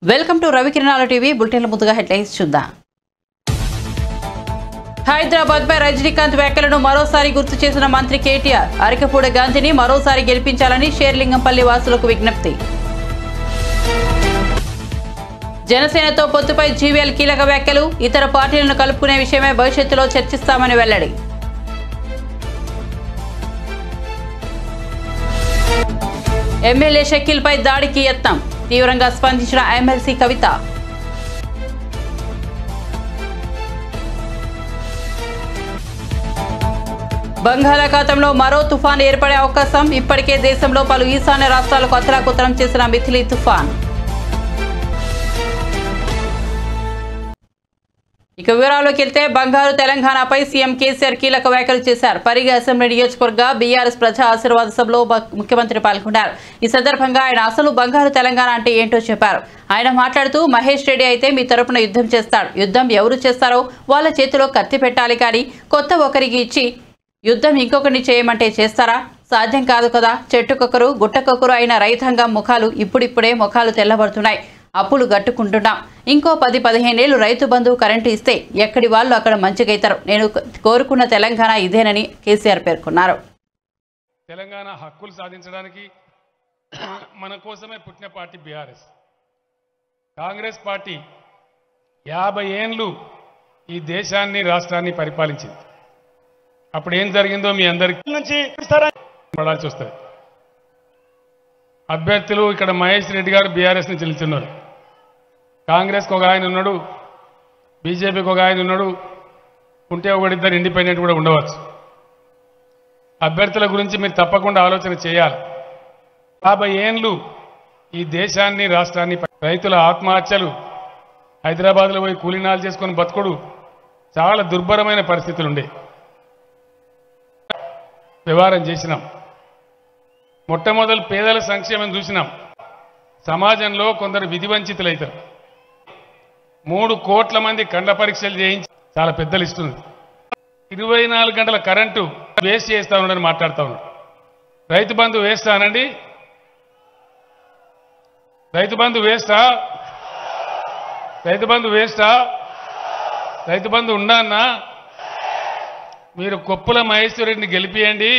welcome to రవికిరణాల TV బులెటిన్ల ముందుగా హెడ్లైన్స్ చూద్దాం హైదరాబాద్ పై రజనీకాంత్ వ్యాఖ్యలను మరోసారి గుర్తు చేసిన మంత్రి కేటీఆర్ అరకపూడి గాంధీని మరోసారి గెలిపించాలని షేర్లింగంపల్లి వాసులకు విజ్ఞప్తి జనసేనతో పొత్తుపై జీవీఎల్ కీలక వ్యాఖ్యలు ఇతర పార్టీలను కలుపుకునే విషయమై భవిష్యత్తులో చర్చిస్తామని వెల్లడి ఎమ్మెల్యే షకీల్ పై దాడికి యత్నం తీవ్రంగా స్పందించిన ఎమ్మెల్సీ కవిత బంగాళాఖాతంలో మరో తుఫాన్ ఏర్పడే అవకాశం ఇప్పటికే దేశంలో పలు ఈశాన్య రాష్ట్రాలకు అతలాకుతలం చేసిన మిథిలీ తుఫాన్ ఇక వివరాల్లోకి వెళ్తే బంగారు తెలంగాణపై సీఎం కేసీఆర్ కీలక వ్యాఖ్యలు చేశారు పరిగి అసెంబ్లీ నియోజకవర్గ బీఆర్ఎస్ ప్రజా ఆశీర్వాద సభలో బ- ముఖ్యమంత్రి పాల్గొన్నారు ఈ సందర్భంగా ఆయన అసలు బంగారు తెలంగాణ అంటే ఏంటో చెప్పారు ఆయన మాట్లాడుతూ మహేష్ రెడ్డి అయితే మీ తరపున యుద్ధం చేస్తాడు యుద్ధం ఎవరు చేస్తారో వాళ్ళ చేతిలో కత్తి పెట్టాలి కానీ కొత్త ఒకరికి ఇచ్చి యుద్ధం ఇంకొకరిని చేయమంటే చేస్తారా సాధ్యం కాదు కదా చెట్టుకొకరు గుట్టకొకరు అయిన రైతాంగం ముఖాలు ఇప్పుడిప్పుడే ముఖాలు తెల్లబడుతున్నాయి అప్పులు గట్టుకుంటున్నాం ఇంకో పది పదిహేనేళ్లు రైతు బంధువు కరెంటు ఇస్తే ఎక్కడి వాళ్ళు అక్కడ మంచిగైతారు నేను కోరుకున్న తెలంగాణ ఇదేనని కేసీఆర్ పేర్కొన్నారు తెలంగాణ హక్కులు సాధించడానికి మన కోసమే పుట్టిన పార్టీ బీఆర్ఎస్ కాంగ్రెస్ పార్టీ యాభై ఏండ్లు ఈ దేశాన్ని రాష్ట్రాన్ని పరిపాలించింది అప్పుడు ఏం జరిగిందో మీ అందరికీ నుంచి ఇస్తారా పడాల్సి వస్తుంది అభ్యర్థులు ఇక్కడ మహేష్ రెడ్డి గారు బీఆర్ఎస్ నుంచి నిలుచున్నారు కాంగ్రెస్కి ఒక ఆయన ఉన్నాడు బీజేపీకి ఒక ఆయన ఉన్నాడు ఉంటే ఒకటిద్దరు ఇండిపెండెంట్ కూడా ఉండవచ్చు అభ్యర్థుల గురించి మీరు తప్పకుండా ఆలోచన చేయాలి యాభై ఏండ్లు ఈ దేశాన్ని రాష్ట్రాన్ని రైతుల ఆత్మహత్యలు హైదరాబాద్లో పోయి కూలీనాలు చేసుకొని బతుకుడు చాలా దుర్భరమైన పరిస్థితులు ఉండే వ్యవహారం చేసినాం మొట్టమొదలు పేదల సంక్షేమం చూసినాం సమాజంలో కొందరు విధి వంచితులైతారు మూడు కోట్ల మంది కండ పరీక్షలు చేయించి చాలా పెద్ద లిస్ట్ ఉంది ఇరవై నాలుగు గంటల కరెంటు వేస్ట్ చేస్తా ఉన్నాడని మాట్లాడుతా ఉన్నాడు రైతు బంధు వేస్తానండి రైతు బంధు వేస్టా రైతు బంధు వేస్టా రైతు బంధు ఉండా అన్నా మీరు కొప్పుల మహేశ్వరుడిని గెలిపియండి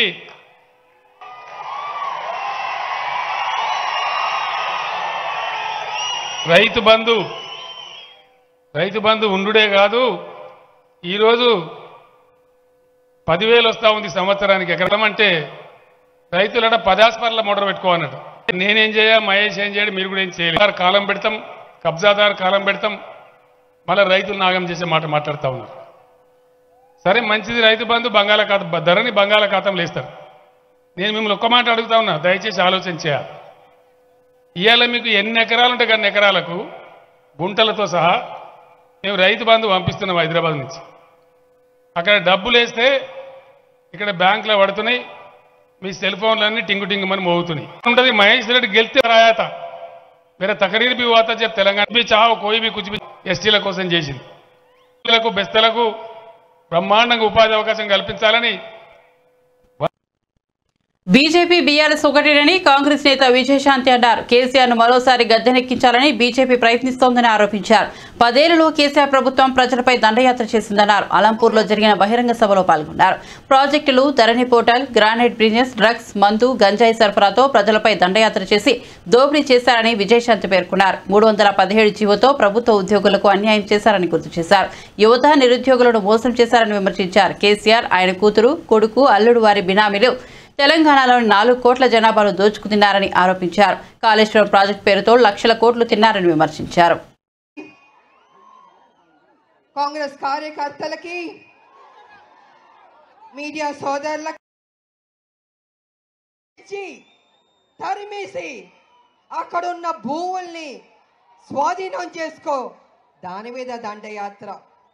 రైతు బంధు రైతు బంధు ఉండుడే కాదు ఈరోజు పదివేలు వస్తా ఉంది సంవత్సరానికి ఎకరం అంటే రైతులట పదాస్పర్ల మొదలు పెట్టుకోవాలన్నట్టు నేనేం చేయ మహేష్ ఏం చేయడం మీరు కూడా ఏం చేయలేదు కాలం పెడతాం కబ్జాదారు కాలం పెడతాం మళ్ళీ రైతులు నాగం చేసే మాట మాట్లాడుతూ ఉన్నారు సరే మంచిది రైతు బంధు బంగాళాఖాతం ధరని బంగాళాఖాతం లేస్తారు నేను మిమ్మల్ని ఒక్క మాట అడుగుతా ఉన్నా దయచేసి ఆలోచన చేయాలి ఇవాళ మీకు ఎన్ని ఎకరాలు ఉంటాయి కానీ ఎకరాలకు గుంటలతో సహా మేము రైతు బంధు పంపిస్తున్నాం హైదరాబాద్ నుంచి అక్కడ డబ్బులు వేస్తే ఇక్కడ బ్యాంకులో పడుతున్నాయి మీ సెల్ ఫోన్లన్నీ టింగు టింగుమని మోగుతున్నాయి ఉంటుంది మహేష్ రెడ్డి గెలితే రాయాత వేరే తకరీర్ బి వాత చెప్ తెలంగాణ బి చావు కోయి బి కుచి బి ఎస్టీల కోసం చేసింది ఎస్టీలకు బెస్తలకు బ్రహ్మాండంగా ఉపాధి అవకాశం కల్పించాలని బీజేపీ బీఆర్ఎస్ ఒకటేనని కాంగ్రెస్ నేత విజయశాంతి అన్నారు కేసీఆర్ ను మరోసారి గద్దెనెక్కించాలని బీజేపీ ప్రయత్నిస్తోందని ఆరోపించారు పదేళ్లలో కేసీఆర్ ప్రభుత్వం ప్రజలపై దండయాత్ర చేసిందన్నారు అలంపూర్లో జరిగిన బహిరంగ సభలో పాల్గొన్నారు ప్రాజెక్టులు Dharani portal granite business drugs మందు గంజాయి సరఫరాతో ప్రజలపై దండయాత్ర చేసి దోపిడీ చేశారని విజయశాంతి పేర్కొన్నారు మూడు వందల పదిహేడు జీవోతో ప్రభుత్వ ఉద్యోగులకు అన్యాయం చేశారని గుర్తు చేశారు యువత నిరుద్యోగులను మోసం చేశారని విమర్శించారు కేసీఆర్ ఆయన కూతురు కొడుకు అల్లుడు వారి బినామీలు తెలంగాణలోని నాలుగు కోట్ల జనాభాను దోచుకు తిన్నారని ఆరోపించారు కాళేశ్వరం ప్రాజెక్టు పేరుతో లక్షల కోట్లు తిన్నారని విమర్శించారు కాంగ్రెస్ కార్యకర్తలకి మీడియా సోదరులకి ఇచ్చి తరిమేసి అక్కడున్న భూముల్ని స్వాధీనం చేసుకో దాని మీద దండయాత్ర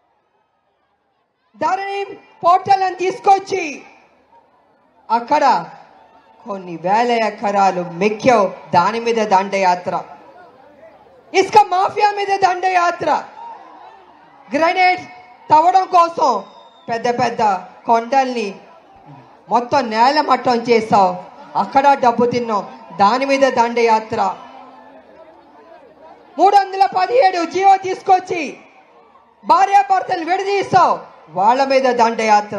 ధరణి పోర్టల్ అని తీసుకొచ్చి అక్కడ కొన్ని వేల ఎకరాలు మెక్కావు దాని మీద దండయాత్ర ఇసుక మాఫియా మీద దండయాత్ర గ్రనేడ్ తవ్వడం కోసం పెద్ద పెద్ద కొండల్ని మొత్తం నేల మట్టం చేసావు అక్కడ డబ్బు తిన్నాం దాని మీద దండయాత్ర మూడు వందల పదిహేడు జీవో తీసుకొచ్చి భార్యాభర్తలు విడదీస్తావు వాళ్ళ మీద దండయాత్ర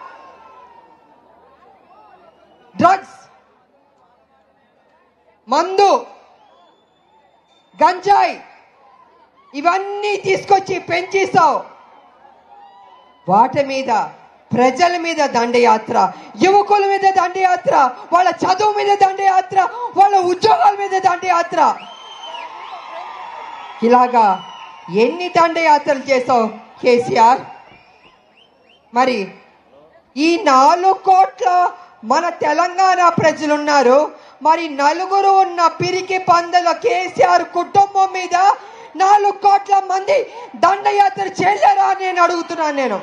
డ్రగ్స్ మందు గంజాయి ఇవన్నీ తీసుకొచ్చి పెంచిస్తావు వాటి మీద ప్రజల మీద దండయాత్ర యువకుల మీద దండయాత్ర వాళ్ళ చదువు మీద దండయాత్ర వాళ్ళ ఉద్యోగాల మీద దండయాత్ర ఇలాగా ఎన్ని దండయాత్రలు చేసావు కేసీఆర్ మరి ఈ నాలుగు కోట్ల మన తెలంగాణ ప్రజలున్నారు మరి నలుగురు ఉన్న పిరికి పందల కేసీఆర్ కుటుంబం మీద నాలుగు కోట్ల మంది దండయాత్ర చేయలేరా అని నేను అడుగుతున్నాను నేను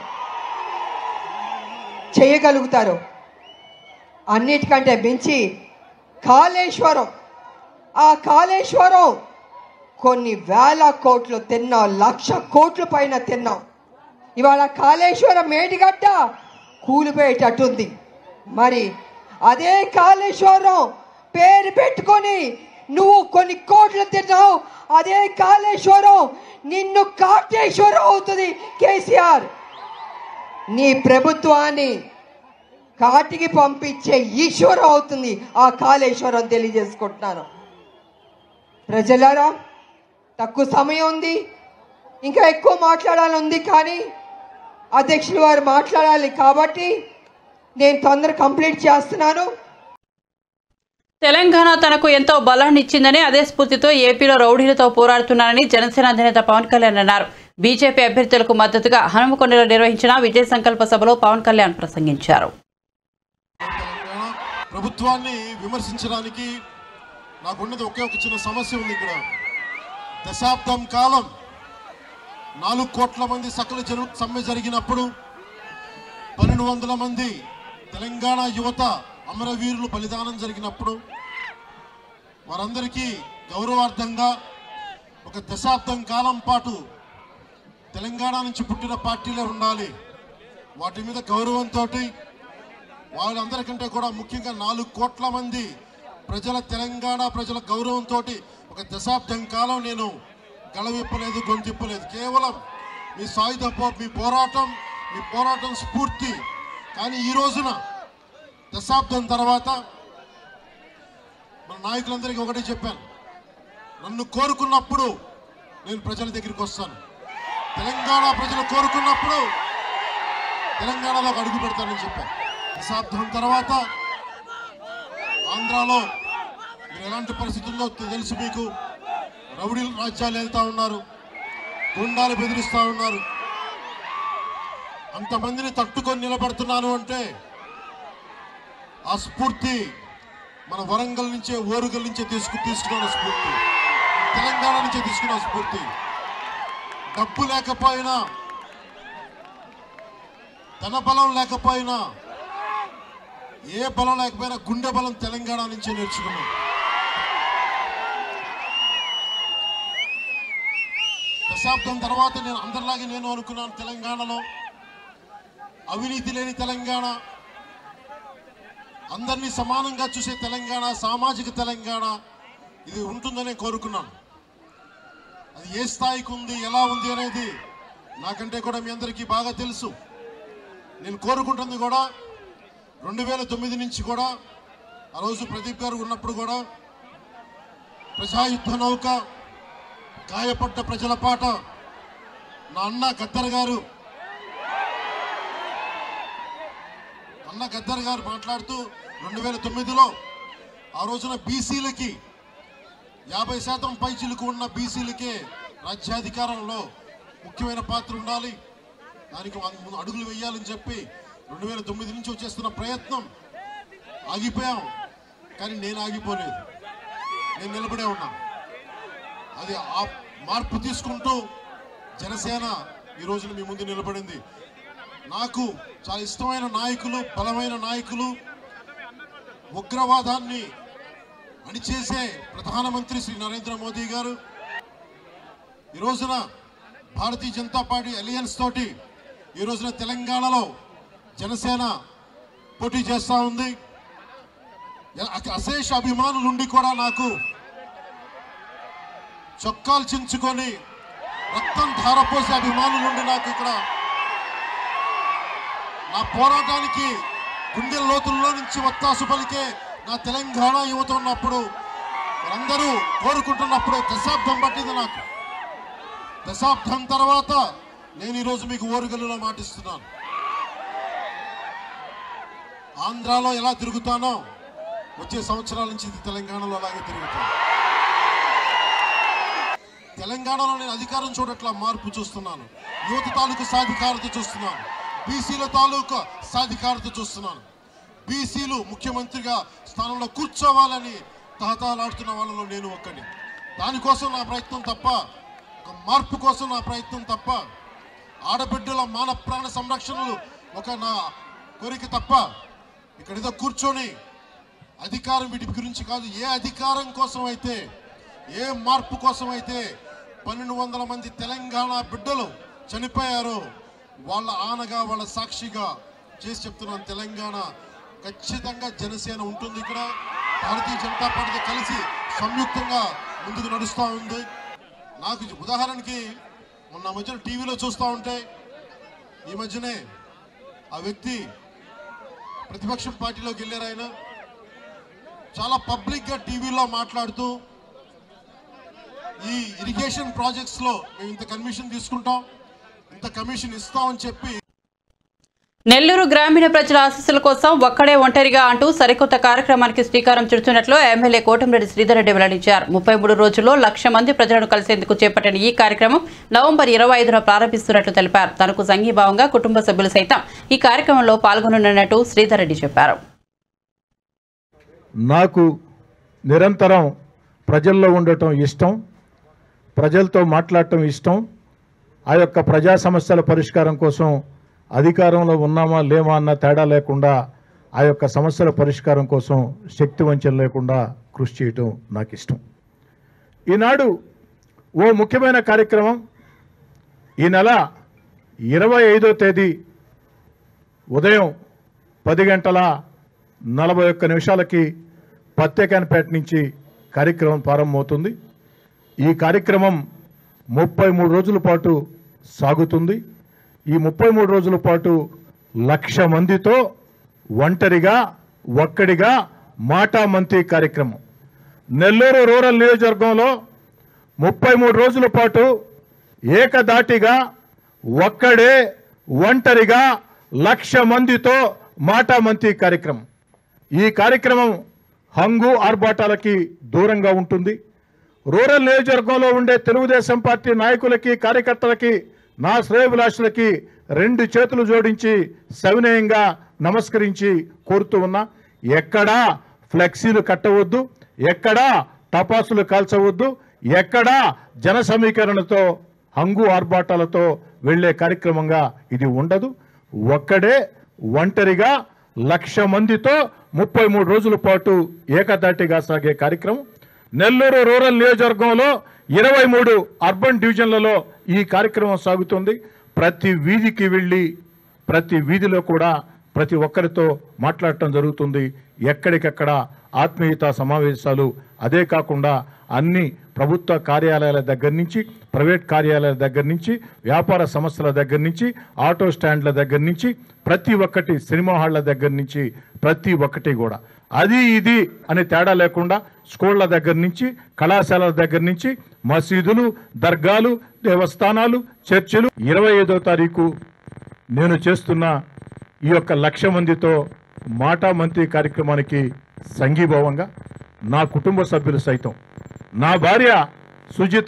చేయగలుగుతారు అన్నిటికంటే మించి కాళేశ్వరం ఆ కాళేశ్వరం కొన్ని వేల కోట్లు తిన్నాం లక్ష కోట్ల పైన తిన్నాం ఇవాళ కాళేశ్వరం మేడిగడ్డ కూలిపోయేటట్టుంది మరి అదే కాళేశ్వరం పేరు పెట్టుకొని నువ్వు కొన్ని కోట్లు తిన్నావు అదే కాళేశ్వరం నిన్ను కాటేశ్వరం అవుతుంది కేసీఆర్ నీ ప్రభుత్వాన్ని కాటికి పంపించే ఈశ్వరం అవుతుంది ఆ కాళేశ్వరం తెలియజేసుకుంటున్నాను ప్రజలారా తక్కువ సమయం ఉంది ఇంకా ఎక్కువ మాట్లాడాలని ఉంది కానీ అధ్యక్షులు వారు మాట్లాడాలి కాబట్టి నేను తొందర కంప్లీట్ చేస్తున్నాను తెలంగాణ తనకు ఎంతో బలాన్ని ఇచ్చిందని అదే స్ఫూర్తితో ఏపీలో రౌడీలతో పోరాడుతున్నారని జనసేన అధినేత పవన్ కళ్యాణ్ అన్నారు బీజేపీ అభ్యర్థులకు మద్దతుగా హనుమకొండలో నిర్వహించిన విజయ సంకల్ప సభలో పవన్ కళ్యాణ్ ప్రసంగించారు తెలంగాణ ప్రభుత్వాన్ని విమర్శించడానికి నాకున్నది ఒకే ఒక చిన్న సమస్య ఉంది ఇక్కడ దశాబ్దం కాలం నాలుగు కోట్ల మంది సకల జరు సమ్మె జరిగినప్పుడు పన్నెండు వందల మంది తెలంగాణ యువత అమరవీరులు బలిదానం జరిగినప్పుడు వారందరికీ గౌరవార్థంగా ఒక దశాబ్దం కాలం పాటు తెలంగాణ నుంచి పుట్టిన పార్టీలే ఉండాలి వాటి మీద గౌరవంతో వాళ్ళందరికంటే కూడా ముఖ్యంగా నాలుగు కోట్ల మంది ప్రజల తెలంగాణ ప్రజల గౌరవంతో ఒక దశాబ్దం కాలం నేను గళవిప్పలేదు గొంతిప్పలేదు కేవలం మీ సాయుధ పో మీ పోరాటం మీ పోరాటం స్ఫూర్తి కానీ ఈ రోజున దశాబ్దం తర్వాత మన నాయకులందరికీ ఒకటే చెప్పాను నన్ను కోరుకున్నప్పుడు నేను ప్రజల దగ్గరికి వస్తాను తెలంగాణ ప్రజలు కోరుకున్నప్పుడు తెలంగాణలోకి అడుగు పెడతానని చెప్పాను దశాబ్దం తర్వాత ఆంధ్రాలో మీరు ఎలాంటి పరిస్థితుల్లో తెలుసు మీకు రౌడీల రాజ్యాలు వెళ్తా ఉన్నారు గుండాలు బెదిరిస్తూ ఉన్నారు అంతమందిని తట్టుకొని నిలబడుతున్నాను అంటే ఆ స్ఫూర్తి మన వరంగల్ నుంచే ఓరుగల్ నుంచే తీసుకు తీసుకున్న స్ఫూర్తి తెలంగాణ నుంచే తీసుకున్న స్ఫూర్తి డబ్బు లేకపోయినా ధన బలం లేకపోయినా ఏ బలం లేకపోయినా గుండె బలం తెలంగాణ నుంచే నేర్చుకున్నాం దశాబ్దం తర్వాత నేను అందరిలాగే నేను అనుకున్నాను తెలంగాణలో అవినీతి లేని తెలంగాణ అందరినీ సమానంగా చూసే తెలంగాణ సామాజిక తెలంగాణ ఇది ఉంటుందని కోరుకున్నాను అది ఏ స్థాయికి ఉంది ఎలా ఉంది అనేది నాకంటే కూడా మీ అందరికీ బాగా తెలుసు నేను కోరుకుంటుంది కూడా రెండు వేల తొమ్మిది నుంచి కూడా ఆ రోజు ప్రదీప్ గారు ఉన్నప్పుడు కూడా ప్రజాయుద్ధ నౌక గాయపడ్డ ప్రజల పాట నా అన్న గద్దర్ గారు అన్న గద్దర్ గారు మాట్లాడుతూ రెండు వేల తొమ్మిదిలో ఆ రోజున బీసీలకి యాభై శాతం పైచిలకు ఉన్న బీసీలకే రాజ్యాధికారంలో ముఖ్యమైన పాత్ర ఉండాలి దానికి వంద ముందు అడుగులు వేయాలని చెప్పి రెండు వేల తొమ్మిది నుంచి వచ్చేస్తున్న ప్రయత్నం ఆగిపోయాం కానీ నేను ఆగిపోలేదు నేను నిలబడే ఉన్నాను అది ఆ మార్పు తీసుకుంటూ జనసేన ఈ రోజున మీ ముందు నిలబడింది నాకు చాలా ఇష్టమైన నాయకులు బలమైన నాయకులు ఉగ్రవాదాన్ని అణిచేసే ప్రధానమంత్రి శ్రీ నరేంద్ర మోదీ గారు ఈ రోజున భారతీయ జనతా పార్టీ అలియన్స్ తోటి ఈ రోజున తెలంగాణలో జనసేన పోటీ చేస్తూ ఉంది అశేష అభిమానులుండి కూడా నాకు చొక్కాలు చించుకొని రక్తం ధారపోసే అభిమానులుండి నాకు ఇక్కడ నా పోరాటానికి గుండె లోతుల్లో నుంచి వత్తాసు పలికే నా తెలంగాణ యువత ఉన్నప్పుడు వారందరూ కోరుకుంటున్నప్పుడు దశాబ్దం పట్టింది నాకు దశాబ్దం తర్వాత నేను ఈరోజు మీకు ఓరుగల్లులో మాటిస్తున్నాను ఆంధ్రాలో ఎలా తిరుగుతానో వచ్చే సంవత్సరాల నుంచి ఇది తెలంగాణలో అలాగే తిరుగుతాను తెలంగాణలో నేను అధికారం చూడట్లా మార్పు చూస్తున్నాను యువత తాలూకు సాధికారత చూస్తున్నాను బీసీల తాలూకు సాధికారత చూస్తున్నాను బీసీలు ముఖ్యమంత్రిగా స్థానంలో కూర్చోవాలని తహతహలాడుతున్న వాళ్ళలో నేను ఒక్కని దానికోసం నా ప్రయత్నం తప్ప ఒక మార్పు కోసం నా ప్రయత్నం తప్ప ఆడబిడ్డల మాన ప్రాణ సంరక్షణలు ఒక నా కోరిక తప్ప ఇక్కడ ఏదో కూర్చొని అధికారం వీటి గురించి కాదు ఏ అధికారం కోసం అయితే ఏ మార్పు కోసం అయితే పన్నెండు వందల మంది తెలంగాణ బిడ్డలు చనిపోయారో వాళ్ళ ఆనగా వాళ్ళ సాక్షిగా చేసి చెప్తున్నాను తెలంగాణ ఖచ్చితంగా జనసేన ఉంటుంది ఇక్కడ భారతీయ జనతా పార్టీ కలిసి సంయుక్తంగా ముందుకు నడుస్తూ ఉంది నాకు ఉదాహరణకి మొన్న మధ్యన టీవీలో చూస్తూ ఉంటే ఈ మధ్యనే ఆ వ్యక్తి ప్రతిపక్షం పార్టీలోకి వెళ్ళారు ఆయన చాలా పబ్లిక్ గా టీవీలో మాట్లాడుతూ ఈ ఇరిగేషన్ ప్రాజెక్ట్స్ లో మేము ఇంత కమిషన్ తీసుకుంటాం ఇంత కమిషన్ ఇస్తామని చెప్పి నెల్లూరు గ్రామీణ ప్రజల ఆశీస్సుల కోసం ఒక్కడే ఒంటరిగా అంటూ సరికొత్త కార్యక్రమానికి శ్రీకారం చుడుతున్నట్లు ఎమ్మెల్యే కోటంరెడ్డి శ్రీధర్ రెడ్డి వెల్లడించారు ముప్పై మూడు రోజుల్లో లక్ష మంది ప్రజలను కలిసేందుకు చేపట్టిన ఈ కార్యక్రమం నవంబర్ ఇరవై ఐదున ప్రారంభిస్తున్నట్లు తెలిపారు తనకు సంఘీభావంగా కుటుంబ సభ్యులు సైతం ఈ కార్యక్రమంలో పాల్గొననున్నట్టు శ్రీధర్ రెడ్డి చెప్పారు నాకు నిరంతరం ప్రజల్లో ఉండటం ఇష్టం ప్రజలతో మాట్లాడటం ఇష్టం ఆ యొక్క ప్రజా సమస్యల పరిష్కారం కోసం అధికారంలో ఉన్నామా లేమా అన్న తేడా లేకుండా ఆ యొక్క సమస్యల పరిష్కారం కోసం శక్తి వంచన లేకుండా కృషి చేయటం నాకు ఇష్టం ఈనాడు ఓ ముఖ్యమైన కార్యక్రమం ఈ నెల ఇరవై ఐదో తేదీ ఉదయం పది గంటల నలభై ఒక్క నిమిషాలకి పత్తేకాన్పేట నుంచి కార్యక్రమం ప్రారంభమవుతుంది ఈ కార్యక్రమం ముప్పై మూడు రోజుల పాటు సాగుతుంది ఈ ముప్పై మూడు రోజుల పాటు లక్ష మందితో ఒంటరిగా ఒక్కడిగా మాటా మంతి కార్యక్రమం నెల్లూరు రూరల్ నియోజకవర్గంలో ముప్పై మూడు రోజుల పాటు ఏకదాటిగా ఒక్కడే ఒంటరిగా లక్ష మందితో మాటా మంతి కార్యక్రమం ఈ కార్యక్రమం హంగు ఆర్భాటాలకి దూరంగా ఉంటుంది రూరల్ నియోజకవర్గంలో ఉండే తెలుగుదేశం పార్టీ నాయకులకి కార్యకర్తలకి నా శ్రేయభిలాషులకి రెండు చేతులు జోడించి సవినయంగా నమస్కరించి కోరుతూ ఉన్నా ఎక్కడా ఫ్లెక్సీలు కట్టవద్దు ఎక్కడా టపాసులు కాల్చవద్దు ఎక్కడా జన సమీకరణతో హంగు ఆర్భాటాలతో వెళ్ళే కార్యక్రమంగా ఇది ఉండదు ఒక్కడే ఒంటరిగా లక్ష మందితో ముప్పై మూడు రోజుల పాటు ఏకదాటిగా సాగే కార్యక్రమం నెల్లూరు రూరల్ నియోజకవర్గంలో ఇరవై మూడు అర్బన్ డివిజన్లలో ఈ కార్యక్రమం సాగుతుంది ప్రతి వీధికి వెళ్ళి ప్రతి వీధిలో కూడా ప్రతి ఒక్కరితో మాట్లాడటం జరుగుతుంది ఎక్కడికెక్కడ ఆత్మీయత సమావేశాలు అదే కాకుండా అన్ని ప్రభుత్వ కార్యాలయాల దగ్గర నుంచి ప్రైవేట్ కార్యాలయాల దగ్గర నుంచి వ్యాపార సంస్థల దగ్గర నుంచి ఆటో స్టాండ్ల దగ్గర నుంచి ప్రతి ఒక్కటి సినిమా హాళ్ల దగ్గర నుంచి ప్రతి ఒక్కటి కూడా అది ఇది అనే తేడా లేకుండా స్కూళ్ళ దగ్గర నుంచి కళాశాలల దగ్గర నుంచి మసీదులు దర్గాలు దేవస్థానాలు చర్చిలు ఇరవై ఐదో తారీఖు నేను చేస్తున్న ఈ యొక్క లక్ష మందితో మాటా మంత్రి కార్యక్రమానికి సంఘీభావంగా నా కుటుంబ సభ్యులు సైతం నా భార్య సుజిత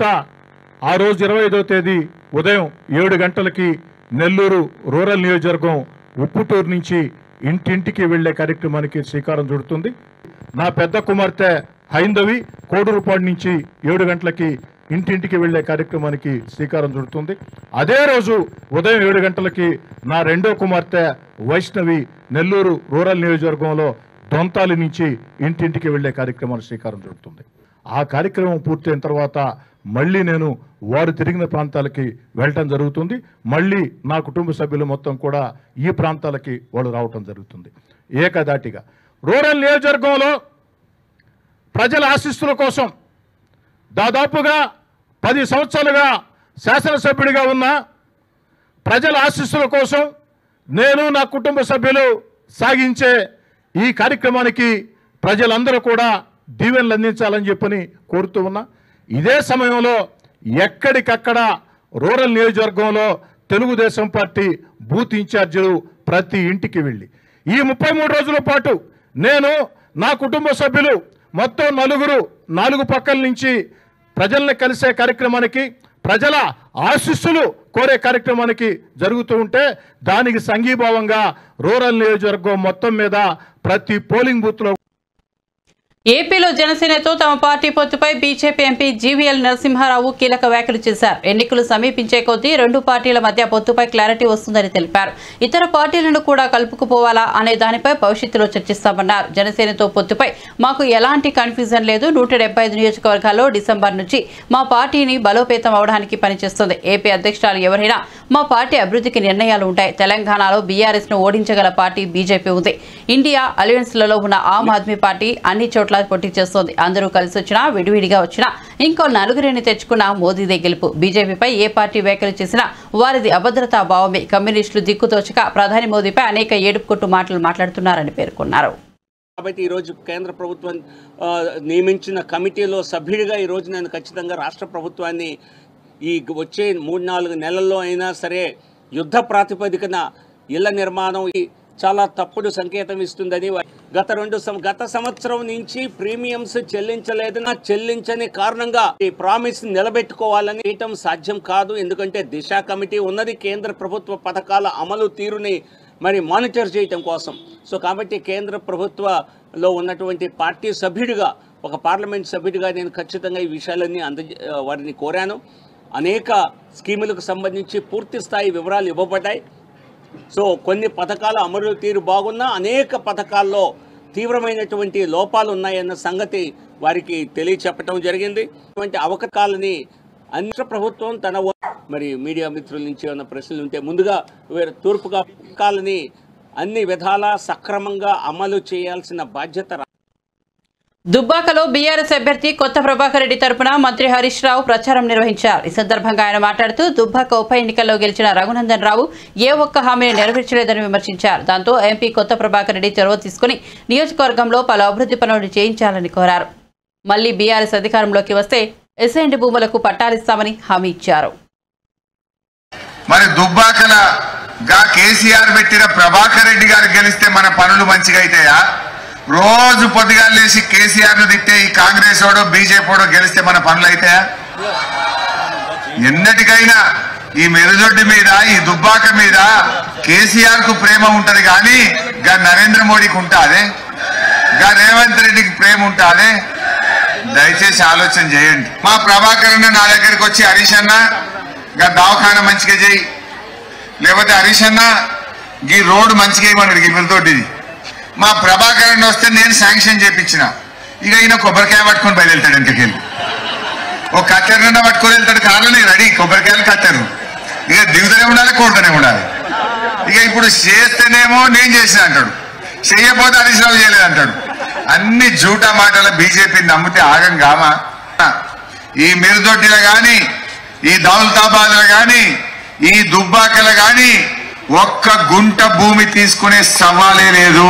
ఆ రోజు ఇరవై ఐదో తేదీ ఉదయం ఏడు గంటలకి నెల్లూరు రూరల్ నియోజకవర్గం ఉప్పుటూరు నుంచి ఇంటింటికి వెళ్లే కార్యక్రమానికి శ్రీకారం చుడుతుంది నా పెద్ద కుమార్తె హైందవి కోడూరుపాడు నుంచి ఏడు గంటలకి ఇంటింటికి వెళ్లే కార్యక్రమానికి శ్రీకారం చుడుతుంది అదే రోజు ఉదయం ఏడు గంటలకి నా రెండో కుమార్తె వైష్ణవి నెల్లూరు రూరల్ నియోజకవర్గంలో దొంతాలి నుంచి ఇంటింటికి వెళ్లే కార్యక్రమానికి శ్రీకారం చుడుతుంది ఆ కార్యక్రమం పూర్తయిన తర్వాత మళ్ళీ నేను వారు తిరిగిన ప్రాంతాలకి వెళ్ళటం జరుగుతుంది మళ్ళీ నా కుటుంబ సభ్యులు మొత్తం కూడా ఈ ప్రాంతాలకి వాళ్ళు రావటం జరుగుతుంది ఏకదాటిగా రూరల్ నియోజకవర్గంలో ప్రజల ఆశీస్సుల కోసం దాదాపుగా పది సంవత్సరాలుగా శాసనసభ్యుడిగా ఉన్నా ప్రజల ఆశీస్సుల కోసం నేను నా కుటుంబ సభ్యులు సాగించే ఈ కార్యక్రమానికి ప్రజలందరూ కూడా దీవెనలు అందించాలని చెప్పని కోరుతూ ఉన్నా ఇదే సమయంలో ఎక్కడికక్కడ రూరల్ నియోజకవర్గంలో తెలుగుదేశం పార్టీ బూత్ ఇన్ఛార్జీలు ప్రతి ఇంటికి వెళ్ళి ఈ ముప్పై మూడు రోజుల పాటు నేను నా కుటుంబ సభ్యులు మొత్తం నలుగురు నాలుగు పక్కల నుంచి ప్రజల్ని కలిసే కార్యక్రమానికి ప్రజల ఆశీస్సులు కోరే కార్యక్రమానికి జరుగుతూ ఉంటే దానికి సంఘీభావంగా రూరల్ నియోజకవర్గం మొత్తం మీద ప్రతి పోలింగ్ బూత్లో ఏపీలో జనసేనతో తమ పార్టీ పొత్తుపై బీజేపీ ఎంపీ జీవీఎల్ నరసింహారావు కీలక వ్యాఖ్యలు చేశారు ఎన్నికలు సమీపించే కొద్దీ రెండు పార్టీల మధ్య పొత్తుపై క్లారిటీ వస్తుందని తెలిపారు ఇతర పార్టీలను కూడా కలుపుకుపోవాలా అనే దానిపై భవిష్యత్తులో చర్చిస్తామన్నారు జనసేనతో పొత్తుపై మాకు ఎలాంటి కన్ఫ్యూజన్ లేదు నూట డెబ్బై ఐదు నియోజకవర్గాల్లో డిసెంబర్ నుంచి మా పార్టీని బలోపేతం అవడానికి పనిచేస్తుంది ఏపీ అధ్యక్షురాలు ఎవరైనా మా పార్టీ అభివృద్ధికి నిర్ణయాలు ఉంటాయి తెలంగాణలో బీఆర్ఎస్ ను ఓడించగల పార్టీ బీజేపీ ఉంది ఇండియా అలయన్స్లలో ఉన్న ఆమ్ ఆద్మీ పార్టీ అన్ని చోట్ల పోటీ చేస్తోంది అందరూ కలిసి వచ్చినా విడివిడిగా వచ్చినా ఇంకో నలుగురిని తెచ్చుకున్న మోదీదే గెలుపు బీజేపీపై ఏ పార్టీ వ్యాఖ్యలు చేసినా వారిది అభద్రతా భావమే కమ్యూనిస్టులు దిక్కుతోచక ప్రధాని మోదీపై అనేక ఏడుపు కొట్టు మాటలు మాట్లాడుతున్నారని పేర్కొన్నారు కాబట్టి ఈరోజు కేంద్ర ప్రభుత్వం ఆ, నియమించిన కమిటీలో సభ్యుడిగా ఈరోజు నేను ఖచ్చితంగా రాష్ట్ర ప్రభుత్వాన్ని ఈ వచ్చే మూడు నాలుగు నెలల్లో అయినా సరే యుద్ధ ప్రాతిపదికన ఇళ్ల నిర్మాణం ఈ చాలా తప్పుడు సంకేతం ఇస్తుందని వా- గత రెండు సం- గత సంవత్సరం నుంచి ప్రీమియమ్స్ చెల్లించలేదని చెల్లించని కారణంగా ఈ ప్రామిస్ నిలబెట్టుకోవాలని చేయటం సాధ్యం కాదు ఎందుకంటే దిశ కమిటీ ఉన్నది కేంద్ర ప్రభుత్వ పథకాల అమలు తీరుని మరి మానిటర్ చేయటం కోసం సో కాబట్టి కేంద్ర ప్రభుత్వలో ఉన్నటువంటి పార్టీ సభ్యుడిగా ఒక పార్లమెంట్ సభ్యుడిగా నేను ఖచ్చితంగా ఈ విషయాలన్నీ అంద వారిని కోరాను అనేక స్కీములకు సంబంధించి పూర్తి స్థాయి వివరాలు ఇవ్వబడ్డాయి సో కొన్ని పథకాల అమలు తీరు బాగున్నా అనేక పథకాల్లో తీవ్రమైనటువంటి లోపాలు ఉన్నాయన్న సంగతి వారికి తెలియచెప్పటం జరిగింది అటువంటి అవకకాలని అన్ని ప్రభుత్వం తన వ- మరి మీడియా మిత్రుల నుంచి ఏమైనా ప్రశ్నలు ఉంటే ముందుగా వేరే తూర్పుగా పథకాలని అన్ని విధాలా సక్రమంగా అమలు చేయాల్సిన బాధ్యత రా- దుబ్బాకలో బీఆర్ఎస్ అభ్యర్థి కొత్త ప్రభాకర్ రెడ్డి తరపున మంత్రి హరీష్ రావు ప్రచారం నిర్వహించారు ఈ సందర్భంగా ఆయన మాట్లాడుతూ దుబ్బాక ఉప ఎన్నికల్లో గెలిచిన రఘునందన్ రావు ఏ ఒక్క హామీని నెరవేర్చలేదని విమర్శించారు దాంతో ఎంపీ కొత్త ప్రభాకర్ రెడ్డి చొరవ తీసుకుని నియోజకవర్గంలో పలు అభివృద్ధి పనులు చేయించాలని కోరారు మళ్లీ బీఆర్ఎస్ అధికారంలోకి వస్తే ఎస్ఎండి భూములకు పట్టాలిస్తామని హామీ ఇచ్చారు మరి దుబ్బాకల గా కేసీఆర్ పెట్టిన ప్రభాకర్ రెడ్డి గారు గెలిస్తే మన పనులు మంచిగా అవుతాయా రోజు పొద్దుగా లేచి కేసీఆర్ ను తిట్టే ఈ కాంగ్రెస్ ఓడో బీజేపీ ఓడో గెలిస్తే మన పనులు అవుతాయా ఎన్నటికైనా ఈ మెరుదొడ్డి మీద ఈ దుబ్బాక మీద కేసీఆర్ కు ప్రేమ ఉంటది కానీ గా నరేంద్ర మోడీకి ఉంటాదే గా రేవంత్ రెడ్డికి ప్రేమ ఉంటాదే దయచేసి ఆలోచన చేయండి మా ప్రభాకర్ అన్న నా దగ్గరికి వచ్చి హరీష్ అన్న గా దవాఖాన మంచిగా చేయి లేకపోతే హరీష్ అన్న ఈ రోడ్డు మంచిగా ఇవ్వమన్నాడు ఈ మిరుతోటిది మా ప్రభాకర్ అన్న వస్తే నేను శాంక్షన్ చేపించిన ఇక ఈయన కొబ్బరికాయ పట్టుకొని బయలుదేరుతాడు ఇంటికెళ్ళి ఓ కత్తెరనన్నా పట్టుకొని వెళ్తాడు కారణం రెడీ కొబ్బరికాయలు కత్తెరు ఇక దిగుతూనే ఉండాలి కొడుతూనే ఉండాలి ఇక ఇప్పుడు చేస్తేనేమో నేను చేసిన అంటాడు చెయ్యపోతే హరీష్ రావు చేయలేదు అంటాడు అన్ని జూటా మాటల బీజేపీని నమ్మితే ఆగం కామా ఈ మిరుదొడ్డిలో గాని ఈ దౌలతాబాద్లో గాని ఈ దుబ్బాకల గాని ఒక్క గుంట భూమి తీసుకునే సవాలే లేదు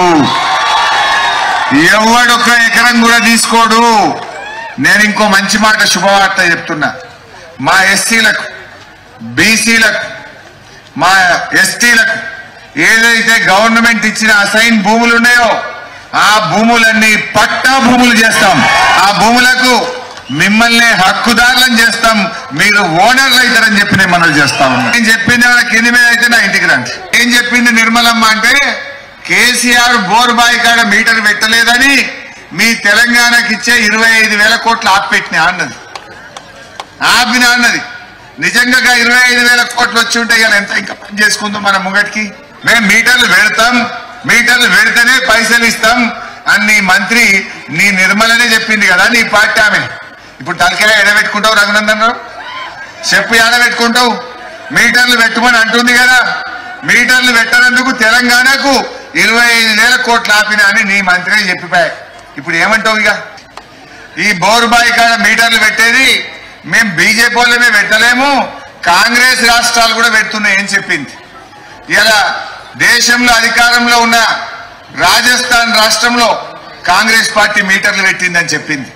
ఎవడొక్క ఎకరం కూడా తీసుకోడు నేను ఇంకో మంచి మాట శుభవార్త చెప్తున్నా మా ఎస్సీలకు బీసీలకు మా ఎస్టీలకు ఏదైతే గవర్నమెంట్ ఇచ్చిన అసైన్ భూములు ఉన్నాయో ఆ భూములన్నీ పట్టా భూములు చేస్తాం ఆ భూములకు మిమ్మల్ని హక్కుదారులను చేస్తాం మీరు ఓనర్లు అవుతారని చెప్పి నేను మనవి చేస్తాం నేను చెప్పింది వాళ్ళ కింది మీద అయితే నా ఇంటికి రండి ఏం చెప్పింది నిర్మలమ్మ అంటే కేసీఆర్ బోర్బాయి కాడ మీటర్ పెట్టలేదని మీ తెలంగాణకి ఇచ్చే ఇరవై ఐదు వేల కోట్లు ఆపిపెట్టినా అన్నది ఆపిన అన్నది నిజంగా ఇరవై ఐదు వేల కోట్లు వచ్చి ఉంటే ఇవాళ ఎంత ఇంకా పని చేసుకుందాం మన ముంగటికి మేము మీటర్లు పెడతాం మీటర్లు పెడితేనే పైసలు ఇస్తాం అని నీ మంత్రి నీ నిర్మలనే చెప్పింది కదా నీ పార్టీ ఆమె ఇప్పుడు తలకాయ ఎడబెట్టుకుంటావు రఘునందన్ రావు చెప్పు ఎడబెట్టుకుంటావు మీటర్లు పెట్టుమని అంటుంది కదా మీటర్లు పెట్టనందుకు తెలంగాణకు ఇరవై ఐదు వేల కోట్లు ఆపిన అని నీ మంత్రి చెప్పిపోయా ఇప్పుడు ఏమంటావు ఇక ఈ బోరుబాయి కాడ మీటర్లు పెట్టేది మేము బీజేపీ వాళ్ళమే పెట్టలేము కాంగ్రెస్ రాష్ట్రాలు కూడా పెడుతున్నాయి అని చెప్పింది ఇలా దేశంలో అధికారంలో ఉన్న రాజస్థాన్ రాష్ట్రంలో కాంగ్రెస్ పార్టీ మీటర్లు పెట్టిందని చెప్పింది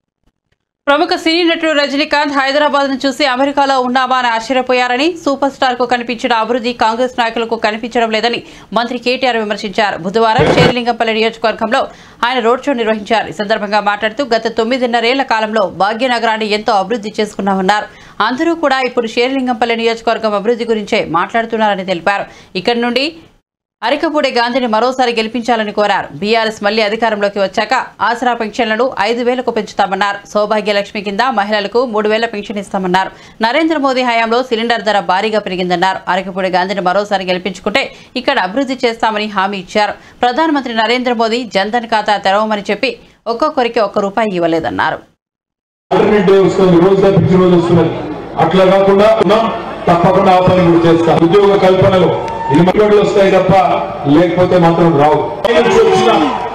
ప్రముఖ సినీ నటుడు రజనీకాంత్ హైదరాబాద్ ను చూసి అమెరికాలో ఉన్నామా అని ఆశ్చర్యపోయారని సూపర్ స్టార్ కు కనిపించిన అభివృద్ధి కాంగ్రెస్ నాయకులకు కనిపించడం లేదని మంత్రి కేటీఆర్ విమర్శించారు బుధవారం షేర్లింగంపల్లి నియోజకవర్గంలో ఆయన రోడ్ షో నిర్వహించారు ఈ సందర్భంగా మాట్లాడుతూ గత తొమ్మిదిన్నరేళ్ల కాలంలో భాగ్యనగరాన్ని ఎంతో అభివృద్ధి చేసుకున్నామన్నారు అందరూ కూడా ఇప్పుడు షేర్లింగంపల్లి నియోజకవర్గం అభివృద్ధి గురించే మాట్లాడుతున్నారని తెలిపారు ఇక్కడి నుండి అరికపూడి గాంధీని మరోసారి గెలిపించాలని కోరారు బీఆర్ఎస్ మళ్లీ అధికారంలోకి వచ్చాక ఆసరా పెన్షన్లను ఐదు వేలకు పెంచుతామన్నారు సౌభాగ్యలక్ష్మి కింద మహిళలకు మూడు వేల పెన్షన్ ఇస్తామన్నారు నరేంద్ర మోదీ హయాంలో సిలిండర్ ధర భారీగా పెరిగిందన్నారు అరకపూడి గాంధీని మరోసారి గెలిపించుకుంటే ఇక్కడ అభివృద్ధి చేస్తామని హామీ ఇచ్చారు ప్రధానమంత్రి నరేంద్ర మోదీ జన్ధన్ ఖాతా తెరవమని చెప్పి ఒక్కొక్కరికి ఒక్క రూపాయి ఇవ్వలేదన్నారు ఆల్టర్నేట్ డే వస్తుంది రోజు తప్పించి రోజు వస్తున్నది అట్లా కాకుండా ఉన్నాం తప్పకుండా ఆ పని కూడా చేస్తాం ఉద్యోగ కల్పనలో ఇది మట్టుబడులు వస్తాయి తప్ప లేకపోతే మాత్రం రావు చెన్నై నుంచి వచ్చిన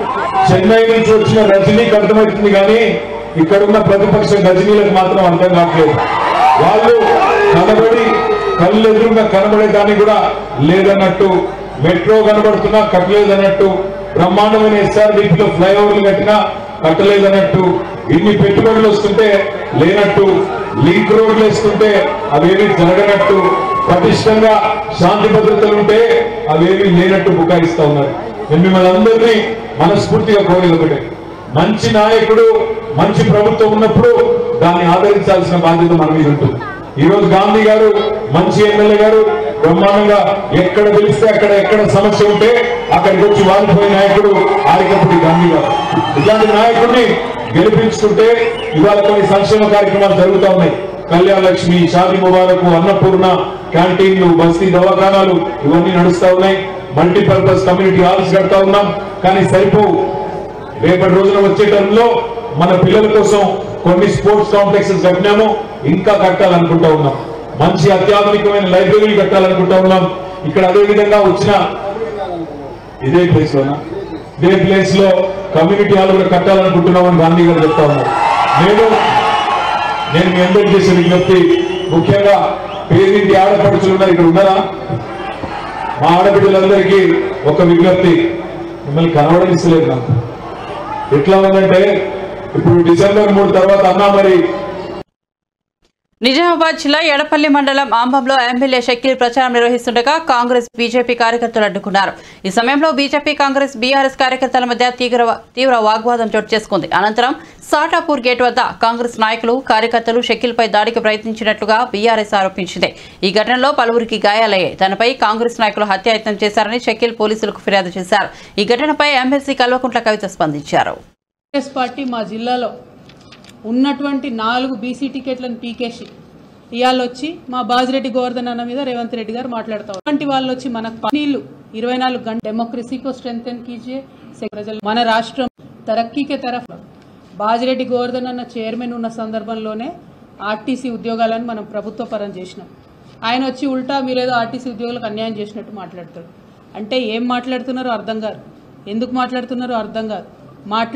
చెన్నై నుంచి వచ్చిన రజనీకి అర్థమవుతుంది కానీ ఇక్కడ ఉన్న ప్రతిపక్ష రజనీలకు మాత్రం అర్థం కావట్లేదు వాళ్ళు కనబడి కళ్ళు ఎదురుగా కనబడే దాన్ని కూడా లేదన్నట్టు మెట్రో కనబడుతున్నా కట్టలేదన్నట్టు బ్రహ్మాండమైన ఎస్ఆర్డీపీలో ఫ్లైఓవర్లు కట్టినా కట్టలేదన్నట్టు ఇన్ని పెట్టుబడులు వస్తుంటే లేనట్టు లింక్ రోడ్లు వేస్తుంటే అవేమి జరగనట్టు పటిష్టంగా శాంతి భద్రతలు ఉంటే అవేమి లేనట్టు బుకాయిస్తా ఉన్నారు నేను మిమ్మల్ని అందరినీ మనస్ఫూర్తిగా కోరేది ఒకటే మంచి నాయకుడు మంచి ప్రభుత్వం ఉన్నప్పుడు దాన్ని ఆదరించాల్సిన బాధ్యత మన మీద ఉంటుంది ఈ రోజు గాంధీ గారు మంచి ఎమ్మెల్యే గారు బ్రహ్మాండంగా ఎక్కడ పిలిస్తే అక్కడ ఎక్కడ సమస్య ఉంటే అక్కడికి వచ్చి వాలిపోయే నాయకుడు ఆరికపూడి గాంధీ గారు ఇట్లాంటి నాయకుడిని గెలిపించుకుంటే ఇవాళ కొన్ని సంక్షేమ కార్యక్రమాలు జరుగుతా ఉన్నాయి కళ్యాణ లక్ష్మి షాది ముబారక్ అన్నపూర్ణ క్యాంటీన్లు బస్తీ దవాఖానాలు ఇవన్నీ నడుస్తా ఉన్నాయి మల్టీపర్పస్ కమ్యూనిటీ హాల్స్ కడతా ఉన్నాం కానీ సరిపోవు రేపటి రోజున వచ్చే టైంలో మన పిల్లల కోసం కొన్ని స్పోర్ట్స్ కాంప్లెక్సెస్ కట్టినాము ఇంకా కట్టాలనుకుంటా ఉన్నాం మంచి అత్యాధునికమైన లైబ్రరీలు కట్టాలనుకుంటా ఉన్నాం ఇక్కడ అదే విధంగా వచ్చిన ఇదే ప్లేస్ లోనా ఇదే ప్లేస్ లో కమ్యూనిటీ హాల్ కూడా కట్టాలనుకుంటున్నామని గాంధీ గారు చెప్తా ఉన్నారు నేను నేను మీ అందరికి చేసే విజ్ఞప్తి ముఖ్యంగా పేరింటి ఆడపడుచులు ఉన్నారు ఇక్కడ ఉన్నారా మా ఆడబిడ్డలందరికీ ఒక విజ్ఞప్తి మిమ్మల్ని కనబడనిస్తలేదు నాకు ఎట్లా ఉందంటే ఇప్పుడు డిసెంబర్ మూడు తర్వాత అన్నా మరి నిజామాబాద్ జిల్లా ఎడపల్లి మండలం ఆంబంలో ఎమ్మెల్యే షకీల్ ప్రచారం నిర్వహిస్తుండగా కాంగ్రెస్ బీజేపీ కార్యకర్తలు అడ్డుకున్నారు ఈ సమయంలో బీజేపీ కాంగ్రెస్ బీఆర్ఎస్ కార్యకర్తల మధ్య తీవ్ర తీవ్ర వాగ్వాదం చోటు చేసుకుంది అనంతరం సాటాపూర్ గేట్ వద్ద కాంగ్రెస్ నాయకులు కార్యకర్తలు షకీల్ పై దాడికి ప్రయత్నించినట్లుగా బీఆర్ఎస్ ఆరోపించింది ఈ ఘటనలో పలువురికి గాయాలయ్యాయి తనపై కాంగ్రెస్ నాయకులు హత్యాయత్నం చేశారని షకీల్ పోలీసులకు ఫిర్యాదు చేశారు ఈ ఘటనపై ఎమ్మెల్సీ కల్వకుంట్ల కవిత స్పందించారు కాంగ్రెస్ పార్టీ మా జిల్లాలో ఉన్నటువంటి నాలుగు బీసీ టికెట్లను పీకేసి ఇవాళ వచ్చి మా బాజిరెడ్డి గోవర్ధన్ అన్న మీద రేవంత్ రెడ్డి గారు మాట్లాడతారు అలాంటి వాళ్ళు వచ్చి మనకు నీళ్లు ఇరవై నాలుగు గంట డెమోక్రసీకో స్ట్రెంగ్ కీజే ప్రజలు మన రాష్ట్రం తరక్కీకే తరఫ్ బాజిరెడ్డి గోవర్ధన్ అన్న చైర్మన్ ఉన్న సందర్భంలోనే ఆర్టీసీ ఉద్యోగాలను మనం ప్రభుత్వ పరం చేసినాం ఆయన వచ్చి ఉల్టా మీరేదో ఆర్టీసీ ఉద్యోగులకు అన్యాయం చేసినట్టు మాట్లాడతాడు అంటే ఏం మాట్లాడుతున్నారో అర్థం కాదు ఎందుకు మాట్లాడుతున్నారో అర్థం కాదు మాట్లా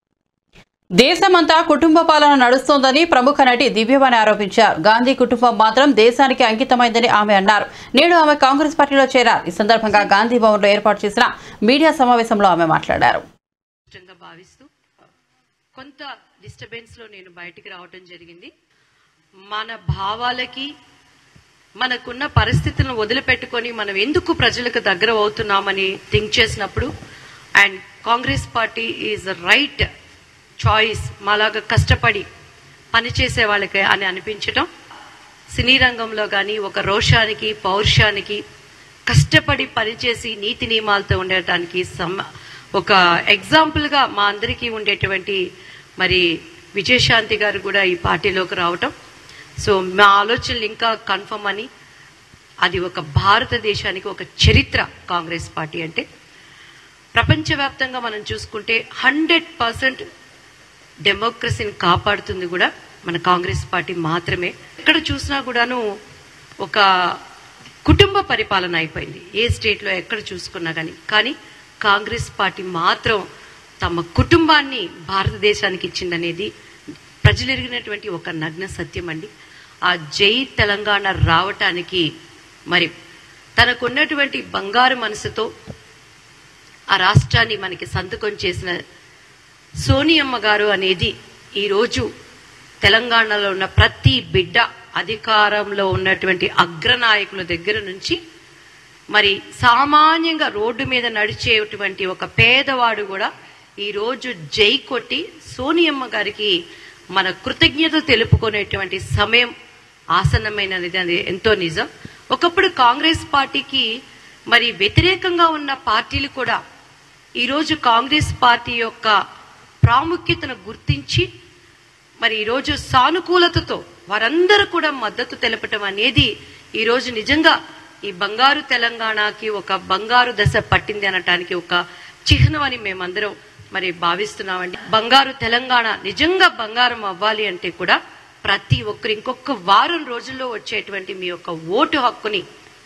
దేశమంతా కుటుంబ పాలన నడుస్తోందని ప్రముఖ నటి దివ్యవాణి ఆరోపించారు గాంధీ కుటుంబం మాత్రం దేశానికి అంకితమైందని ఆమె అన్నారు నేడు ఆమె కాంగ్రెస్ పార్టీలో చేరారు ఈ సందర్భంగా గాంధీ భవన్లో ఏర్పాటు చేసిన మీడియా సమావేశంలో ఆమె మాట్లాడారు ఇష్టంగా భావిస్తూ కొంత డిస్టర్బెన్స్లో నేను బయటికి రావటం జరిగింది మన భావాలకి మనకున్న పరిస్థితులను వదిలిపెట్టుకొని మనం ఎందుకు ప్రజలకు దగ్గర అవుతున్నామని థింక్ చేసినప్పుడు and Congress party is right choice మాలాగా కష్టపడి పనిచేసే వాళ్ళకి అని అనిపించటం సినీ రంగంలో కానీ ఒక రోషానికి పౌరుషానికి కష్టపడి పనిచేసి నీతి నియమాలతో ఉండటానికి సమ ఒక ఎగ్జాంపుల్గా మా అందరికీ ఉండేటువంటి మరి విజయశాంతి గారు కూడా ఈ పార్టీలోకి రావటం సో మా ఆలోచనలు ఇంకా కన్ఫర్మ్ అని అది ఒక భారతదేశానికి ఒక చరిత్ర కాంగ్రెస్ పార్టీ అంటే ప్రపంచవ్యాప్తంగా మనం చూసుకుంటే హండ్రెడ్ పర్సెంట్ డెమోక్రసీని కాపాడుతుంది కూడా మన కాంగ్రెస్ పార్టీ మాత్రమే ఎక్కడ చూసినా కూడాను ఒక కుటుంబ పరిపాలన అయిపోయింది ఏ స్టేట్లో ఎక్కడ చూసుకున్నా కానీ కానీ కాంగ్రెస్ పార్టీ మాత్రం తమ కుటుంబాన్ని భారతదేశానికి ఇచ్చిందనేది ప్రజలెరిగినటువంటి ఒక నగ్న సత్యం అండి ఆ జై తెలంగాణ రావటానికి మరి తనకున్నటువంటి బంగారు మనసుతో ఆ రాష్ట్రాన్ని మనకి సంతకం చేసిన సోనియమ్మ గారు అనేది ఈరోజు తెలంగాణలో ఉన్న ప్రతి బిడ్డ అధికారంలో ఉన్నటువంటి అగ్రనాయకుల దగ్గర నుంచి మరి సామాన్యంగా రోడ్డు మీద నడిచేటువంటి ఒక పేదవాడు కూడా ఈరోజు జై కొట్టి సోనియమ్మ గారికి మన కృతజ్ఞత తెలుపుకునేటువంటి సమయం ఆసన్నమైనది అది ఎంతో నిజం ఒకప్పుడు కాంగ్రెస్ పార్టీకి మరి వ్యతిరేకంగా ఉన్న పార్టీలు కూడా ఈరోజు కాంగ్రెస్ పార్టీ యొక్క ప్రాముఖ్యతను గుర్తించి మరి ఈరోజు సానుకూలతతో వారందరూ కూడా మద్దతు తెలపటం అనేది ఈరోజు నిజంగా ఈ బంగారు తెలంగాణకి ఒక బంగారు దశ పట్టింది అనటానికి ఒక చిహ్నం అని మేమందరం మరి భావిస్తున్నామండి బంగారు తెలంగాణ నిజంగా బంగారం అవ్వాలి అంటే కూడా ప్రతి ఒక్కరు ఇంకొక వారం రోజుల్లో వచ్చేటువంటి మీ యొక్క ఓటు హక్కుని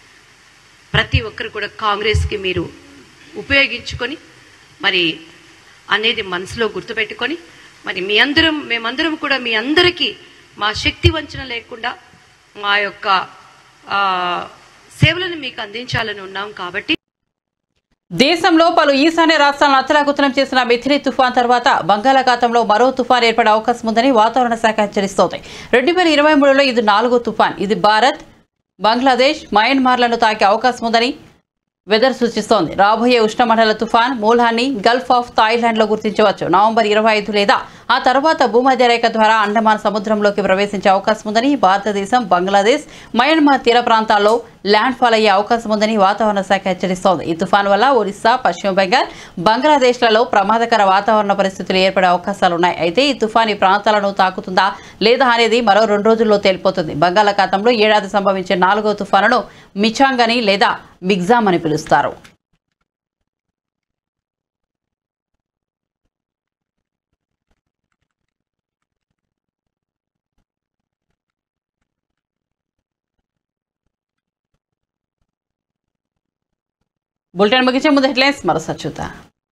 ప్రతి ఒక్కరు కూడా కాంగ్రెస్కి మీరు ఉపయోగించుకొని మరి అనేది మనసులో గుర్తుపెట్టుకొని మరి మీ అందరం మేమందరం కూడా మీ అందరికీ మా శక్తి వంచన లేకుండా మా యొక్క ఆ, సేవలను మీకు అందించాలని ఉన్నాం కాబట్టి దేశంలో పలు ఈశాన్య రాష్ట్రాలను అత్తలాకుతలం చేసిన మిథిలి తుఫాన్ తర్వాత బంగాళాఖాతంలో మరో తుఫాన్ ఏర్పడే అవకాశం ఉందని వాతావరణ శాఖ హెచ్చరిస్తోంది రెండు వేల ఇరవై మూడులో ఇది నాలుగో తుఫాన్ ఇది భారత్ బంగ్లాదేశ్ మయన్మార్లను తాకే అవకాశం ఉందని వెదర్ సూచిస్తోంది రాబోయే ఉష్ణమండల తుఫాన్ మూలాన్ని గల్ఫ్ ఆఫ్ థాయిలాండ్ లో గుర్తించవచ్చు నవంబర్ ఇరవై ఐదు లేదా ఆ తర్వాత భూమధ్య రేఖ ద్వారా అండమాన్ సముద్రంలోకి ప్రవేశించే అవకాశం ఉందని భారతదేశం బంగ్లాదేశ్ మయన్మార్ తీర ప్రాంతాల్లో ల్యాండ్ ఫాల్ అయ్యే అవకాశం ఉందని వాతావరణ శాఖ హెచ్చరిస్తోంది ఈ తుఫాన్ వల్ల ఒరిస్సా పశ్చిమ బెంగాల్ బంగ్లాదేశ్లలో ప్రమాదకర వాతావరణ పరిస్థితులు ఏర్పడే అవకాశాలున్నాయి అయితే ఈ తుఫాన్ ఈ ప్రాంతాలను తాకుతుందా లేదా అనేది మరో రెండు రోజుల్లో తేలిపోతుంది బంగాళాఖాతంలో ఏడాది సంభవించే నాలుగో తుఫానును మిచాంగ్ అని లేదా మిగ్జామ్ అని పిలుస్తారు బులెటిన్ ముగించే ముందు హెడ్లైన్స్ మరోసారి చూద్దాం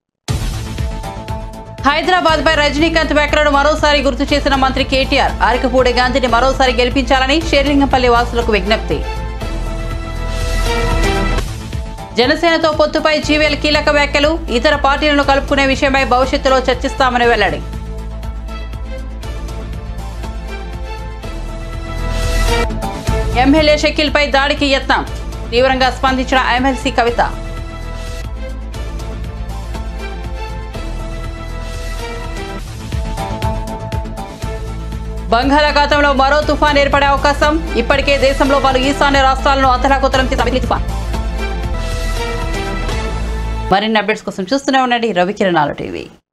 హైదరాబాద్ పై రజనీకాంత్ వ్యాఖ్యలను మరోసారి గుర్తు చేసిన మంత్రి కేటీఆర్ అరకపూడి గాంధీని మరోసారి గెలిపించాలని షేర్లింగంపల్లి వాసులకు విజ్ఞప్తి జనసేనతో పొత్తుపై జీవీఎల్ కీలక వ్యాఖ్యలు ఇతర పార్టీలను కలుపుకునే విషయమై భవిష్యత్తులో చర్చిస్తామని వెల్లడి ఎమ్మెల్యే షకీల్ పై దాడికి యత్నం తీవ్రంగా స్పందించిన ఎమ్మెల్సీ కవిత బంగాళాఖాతంలో మరో తుఫాన్ ఏర్పడే అవకాశం ఇప్పటికే దేశంలో పలు ఈశాన్య రాష్ట్రాలను అతలాకుతలం చేసిన మిథిలి తుఫాన్ మరిన్ని అప్డేట్స్ కోసం చూస్తూనే ఉండండి రవికిరణాలు టీవీ